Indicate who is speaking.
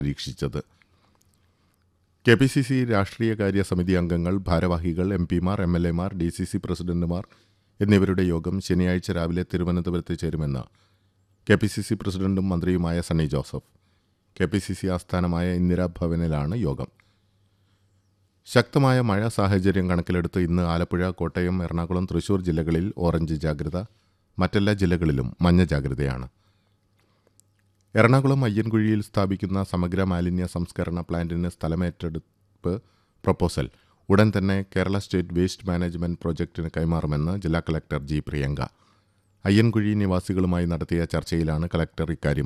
Speaker 1: പരീക്ഷിച്ചത് K P C C രാഷ്ട്രീയകാര്യ സമിതി അംഗങ്ങൾ ഭാരവാഹികൾ എം പിമാർ എം എൽ എമാർ ഡി സി സി പ്രസിഡന്റുമാർ എന്നിവരുടെ യോഗം ശനിയാഴ്ച രാവിലെ തിരുവനന്തപുരത്ത് ചേരുമെന്ന് കെ പി സി സി പ്രസിഡന്റും മന്ത്രിയുമായ Sunny Joseph K P C C ആസ്ഥാനമായ ഇന്ദിരാഭവനിലാണ് യോഗം ശക്തമായ മഴ സാഹചര്യം കണക്കിലെടുത്ത് ഇന്ന് ആലപ്പുഴ കോട്ടയം എറണാകുളം തൃശൂർ ജില്ലകളിൽ ഓറഞ്ച് ജാഗ്രത മറ്റെല്ലാ ജില്ലകളിലും മഞ്ഞ ജാഗ്രതയാണ് എറണാകുളം അയ്യൻകുഴിയിൽ സ്ഥാപിക്കുന്ന സമഗ്ര മാലിന്യ സംസ്കരണ പ്ലാന്റിന് സ്ഥലമേറ്റെടുപ്പ് പ്രപ്പോസൽ ഉടൻ തന്നെ കേരള സ്റ്റേറ്റ് വേസ്റ്റ് മാനേജ്മെന്റ് പ്രോജക്റ്റിന് കൈമാറുമെന്ന് ജില്ലാ കളക്ടർ ജി പ്രിയങ്ക അയ്യൻകുഴി നിവാസികളുമായി നടത്തിയ ചർച്ചയിലാണ് കളക്ടർ ഇക്കാര്യം